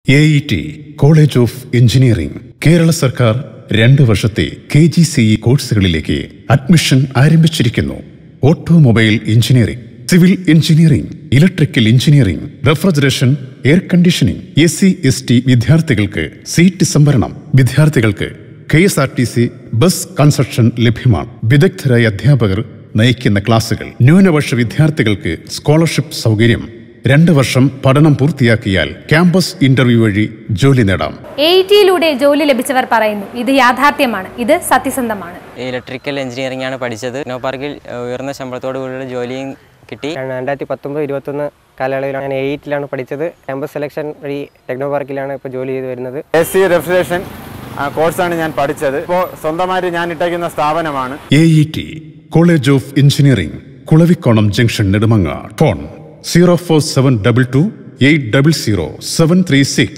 A E T college of engineering Kerala സർക്കാർ രണ്ട് വർഷത്തെ കെ ജി സി ഇ കോഴ്സുകളിലേക്ക് അഡ്മിഷൻ ആരംഭിച്ചിരിക്കുന്നു automobile engineering civil engineering electrical engineering refrigeration air conditioning S C S T വിദ്യാർത്ഥികൾക്ക് seat സംവരണം വിദ്യാർത്ഥികൾക്ക് K S R T C bus concession ലഭ്യമാണ് വിദഗ്ധരായ അധ്യാപകർ നയിക്കുന്ന ക്ലാസുകൾ ന്യൂനപക്ഷ വിദ്യാർത്ഥികൾക്ക് സ്കോളർഷിപ്പ് സൗകര്യം രണ്ട് വർഷം പഠനം പൂർത്തിയാക്കിയാൽ ക്യാമ്പസ് ഇന്റർവ്യൂ വഴി ജോലി നേടാം എ ടിയിലൂടെ ജോലി ലഭിച്ചവർ പറയുന്നു ഇത് യാഥാർത്ഥ്യമാണ് ഇത് സത്യസന്ധമാണ് ഇലക്ട്രിക്കൽ എഞ്ചിനീയറിംഗ് ആണ് പഠിച്ചത് ടെക്നോ പാർക്കിൽ ഏഹ്, ഉയർന്ന ശമ്പളത്തോടു കൂടിയുള്ള ജോലിയും കിട്ടി രണ്ടായിരത്തി പത്തൊമ്പത് ഇരുപത്തൊന്ന് കാലയളവിലാണ് ഞാൻ എയ്റ്റിലാണ് പഠിച്ചത് ക്യാമ്പസ് സെലക്ഷൻ വഴി ടെക്നോ പാർക്കിലാണ് ഇപ്പോൾ ജോലി ചെയ്ത് വരുന്നത് എ സി റെഫ്രിജറേഷൻ കോഴ്സാണ് ഞാൻ പഠിച്ചത് ഇപ്പോൾ സ്വന്തമായിട്ട് ഞാൻ ഇട്ടേക്കുന്ന സ്ഥാപനമാണ് A E T college of engineering Kulavikonam junction Nedumangad phone zero four seven double two eight double zero seven three six